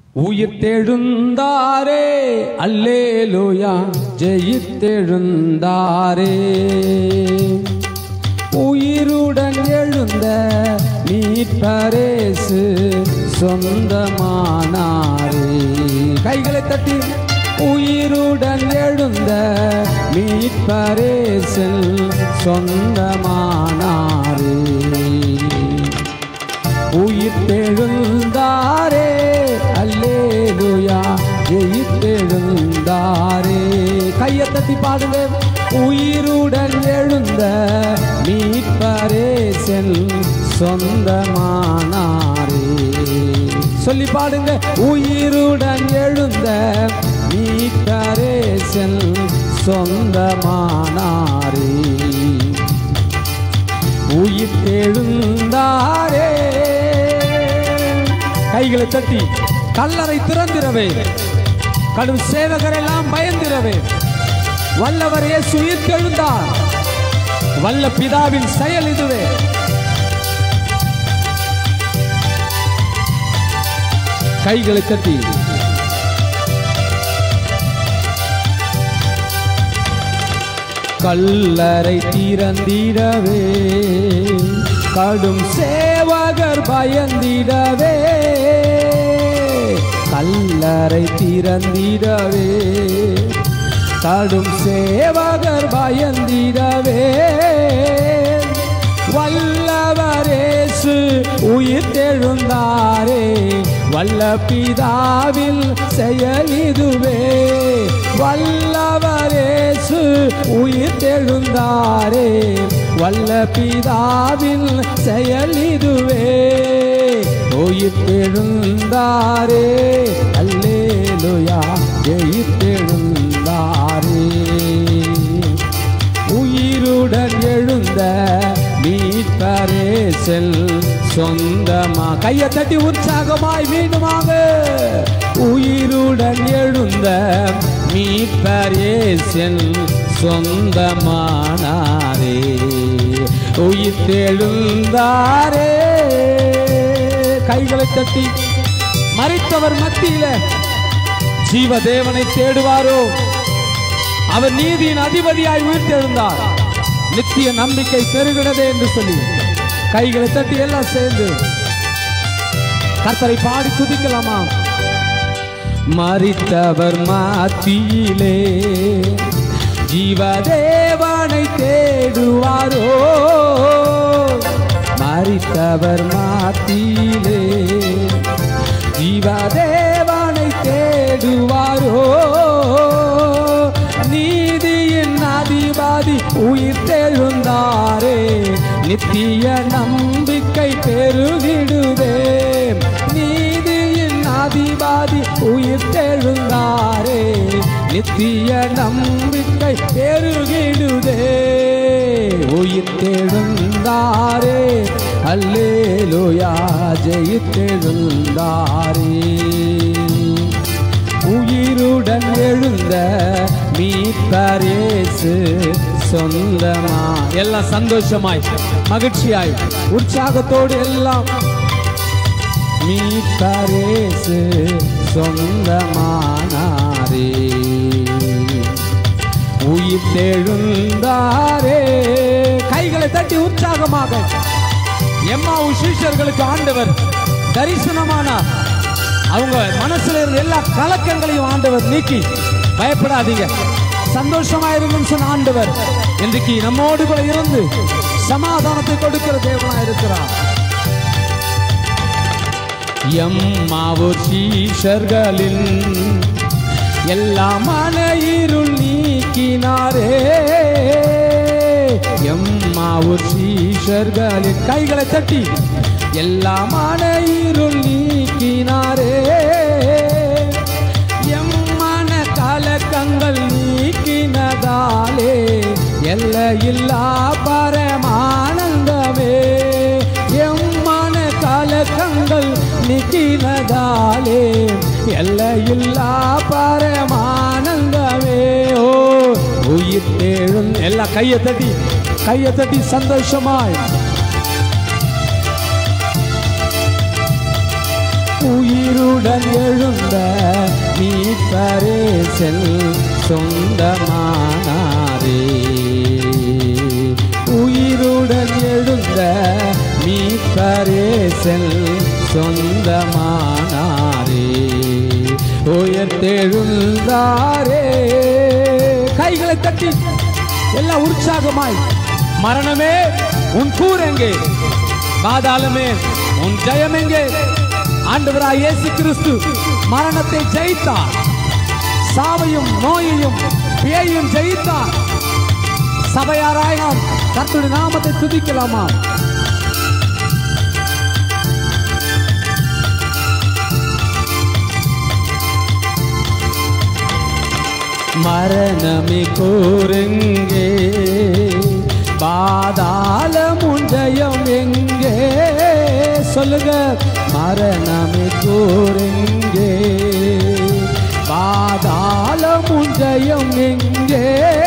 உயிர்த்தெழுந்தாரே அல்லேலூயா ஜெயித்தெழுந்தாரே உயிருடன் எழுந்த மீட்பரேசு சொந்தமானாரே கைகளை தட்டி உயிருடன் எழுந்த மீட்பரேசில் சொந்தமானாரே உயிர்த்தெழுந்தாரே அல்லேலூயா ஜெயித்தெழுந்தாரே கையை தட்டி பாடுங்க உயிருடன் எழுந்த மீட்பரேசன் சொந்தமானாரே சொல்லி பாடுங்க உயிருடன் எழுந்த மீட்பரேசன் சொந்தமானாரே உயிர்த்தெழுந்தாரே கைகளை தட்டி கல்லறை திறந்திரவே கடும் சேவகரெல்லாம் பயந்திரவே வல்லவர் இயேசு உயிர்த்தெழுந்தார் வல்ல பிதாவின் செயல் இதுவே கைகளை தட்டி கல்லறை திறந்திடவே கடும் சேவகர் பயந்திடவே கல்லறை திறந்திடவே கடும் சேவகர் பயந்திடவே வல்லவரேசு உயிர்த்தெழுந்தாரே வல்ல பிதாவில் செயல் இதுவே வல்லவரேசு உயிர்த்தெழுந்தாரே வல்ல பிதாவில் செயல் இதுவே உயிர்த்தெழுந்தாரே அல்லேலுயா ஜெயித்தெழுந்தாரே உயிருடன் எழுந்த மீட்பரேசல் சொந்தமா கையை தட்டி உற்சாகமாய் மீண்டுமாக உயிருடன் எழுந்த மீட்பரேசல் சொந்தமானாரே உயிர்த்தெழுந்தாரே கைகளை தட்டி மறித்தவர் மத்தியில ஜீவ தேவனை தேடுவாரோ அவர் நீதியின் அதிபதியாய் உயிர்த்தெழுந்தார் நித்திய நம்பிக்கை பெருகினதே என்று சொல்லி கைகளை தட்டி எல்லாம் சேர்ந்து கர்த்தரை பாடி துதிக்கலாமா மறித்தவர் மாத்தியிலே ஜீவதேவனை தேடுவாரோ மறித்தவர் மாத்தியிலே ஜீவதேவனை தேடுவாரோ நீதியின் அதிபதி உயிர் தெழுந்தாரே நித்திய நம்பிக்கை பெருகிடுவே நீதியின் அதிபதி உயிர் தெழுந்தாரே நித்திய நம்பிக்கை பெருகிடுதே உயிர் தெழுந்தாரே அல்லேலூயா ஜெயித்தெழுந்தாரே உயிருடன் எழுந்த மீட்பரேசு சொந்தமா எல்லாம் சந்தோஷமாய் மகிழ்ச்சியாய் உற்சாகத்தோடு எல்லாம் மீட்பரேசு சொந்தமானாரே உயிர் தெழுந்தாரே கைகளை தட்டி உற்சாகமாக எம்மாவு சீஷர்களுக்கு ஆண்டவர் தரிசனமானார் அவங்க மனசுல இருந்த எல்லா கலக்கங்களையும் ஆண்டவர் நீக்கி பயப்படாதீங்க சந்தோஷமா இருங்கன்னு சொன்ன ஆண்டவர் இன்றைக்கு நம்மோடு கூட இருந்து சமாதானத்தை கொடுக்கிற தேவனா இருக்கிறார் எம்மாவூர் சீஷர்களின் எல்லா மன இருள் நீக்கினாரே எம்மாவூர் சீஷர்களின் கைகளை தட்டி எல்லா மன இருள் நீக்கினாரே எம்மன கலக்கங்கள் நீக்கினதாலே எல்லையில்லா பரமானந்தமே எம்மன கலக்கங்கள் நீக்கினதாலே எல்லையில்லா பரமானந்தமே ஓ உயிர் தேழும் எல்லா கையை தட்டி கையை தட்டி சந்தோஷமாய் உயிருடன் எழுந்த மீட்பரே செல் சொந்தமானாரே உயிருடன் எழுந்த மீட்பரே செல் சொந்தமானாரே உயர்த்தெழுந்தாரே கைகளை தட்டி எல்லாம் உற்சாகமாய் மரணமே உன் கூர் எங்கே பாதாளமே உன் ஜெயம் எங்கே ஆண்டவராய் இயேசு கிறிஸ்து மரணத்தை ஜெயித்தார் சாவையும் நோயையும் பேயையும் ஜெயித்தார் சபையாராய் நாம் கர்த்தருடைய நாமத்தை துதிக்கலாமா மரணமே கூறுங்கே பாதாள முஞ்சயம் எங்கே சொல்லுங்க மரணமே கூறுங்கே பாதாள முஞ்சயம் எங்கே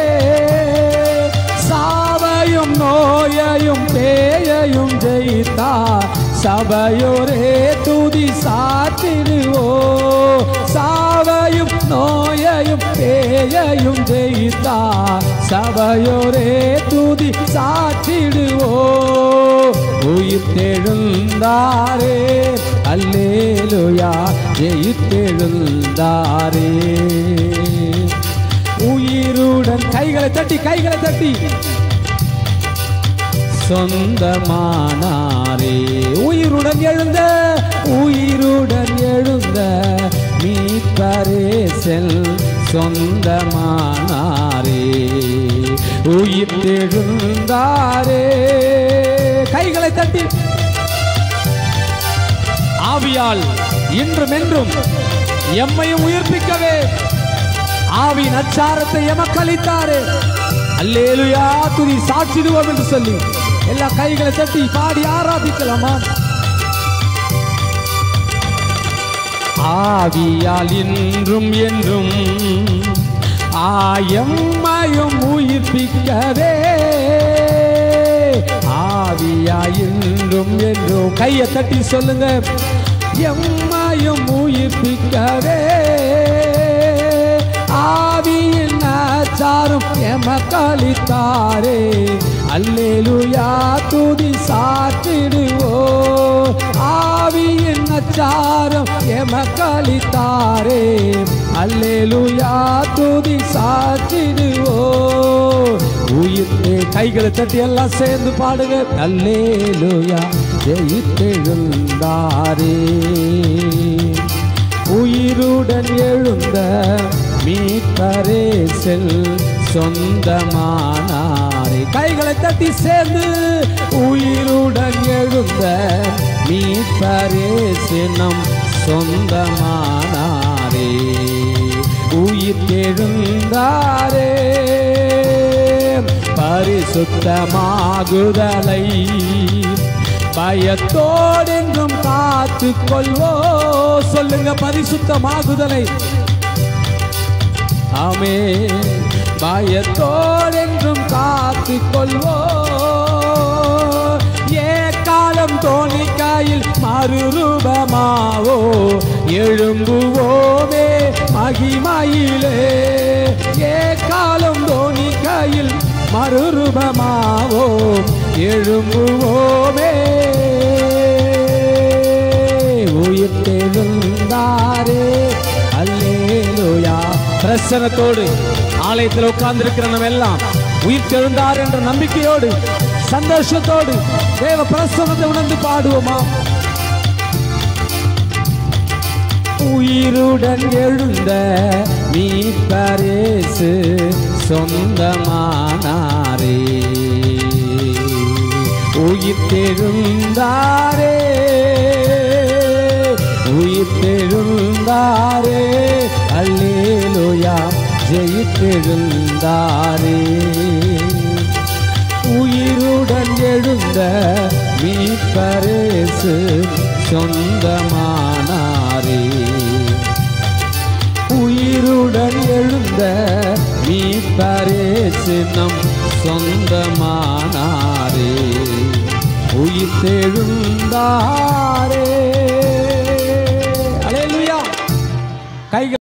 சாவையும் நோயையும் பேயையும் ஜெயித்தா சபையோரே துதி சாத்திடுவோ சாவையும் நோயையும் பேயையும் ஜெயித்தா சபையோரே துதி சாத்திடுவோ உயிர் தெழுந்தாரே அல்லேலுயா ஜெயித்தெழுந்தாரே உயிருடன் கைகளை தட்டி கைகளை தட்டி சொந்தமானாரே உயிருடன் எழுந்த உயிருடன் எழுந்த மீட்பரே செல் சொந்தமானாரே உயிர் தெழுந்தாரே கைகளை தட்டி ஆவியால் இன்றும் என்றும் எம்மையும் உயிர்ப்பிக்கவே ஆவியின் அச்சாரத்தை எமக்களித்தாரே அல்லேலுயா துதி சாட்சிடுவோம் என்று சொல்லி எல்லா கைகளை தட்டி பாடி ஆராதிக்கலாமா ஆவியால் இன்றும் என்றும் ஆயம்மையும் உயிர்ப்பிக்கவே ஆவியா இன்றும் என்றும் கையை தட்டி சொல்லுங்க எம்மையும் உயிர்ப்பிக்கவே ஆவியின் ஆச்சாரம் எமக்களித்தாரே அல்லேலுயா துதி சாற்றிடுவோ ஆவியின் அச்சாரம் எமக்களித்தாரே அல்லேலுயா துதி சாற்றிடுவோ உயிர் கைகளை தட்டி எல்லாம் சேர்ந்து பாடுங்க அல்லேலுயா ஜெயித்தெழுந்தாரே உயிருடன் எழுந்த மீட்பரே செல் சொந்தமானாரே கைகளை தட்டி சேர்ந்து உயிருடன் எழுந்த மீட்பரே சின்னம் சொந்தமானாரே உயிர் எழுந்தாரே பரிசுத்தமாகுதலை பயத்தோடென்றும் காத்து கொள்வோ சொல்லுங்க பரிசுத்தமாகுதலை ஆமே பயத்தோடென்றும் காத்து கொள்வோ ஏ காலம் தோணிக்காயில் மறுரூபமாவோ எழும்புவோமே மகிமையிலே ஏ காலம் தோணிக்காயில் மறுரூபமாவோ எழும்புவோமே உயிர் தெழுந்தாரே அல்லேலூயா பிரசனத்தோடு ஆலயத்தில் உட்கார்ந்திருக்கிற நம்ம எல்லாம் உயிர் தெழுந்தார் என்ற நம்பிக்கையோடு சந்தோஷத்தோடு தேவ பிரசனத்தை உணர்ந்து பாடுவோமா உயிருடன் எழுந்த மீட்பரேசு சொந்தமானாரே உயிர் தெழுந்தாரே உயிர் தெழுந்தாரே அல்லேலூயா ஜெயித்தெழுந்தாரே உயிருடன் எழுந்த மீட்பரேசு சொந்தமானாரே உயிருடன் எழுந்த மீட்பரேசு நம் சொந்தமானாரே உயிர் தெழுந்தாரே கைகள்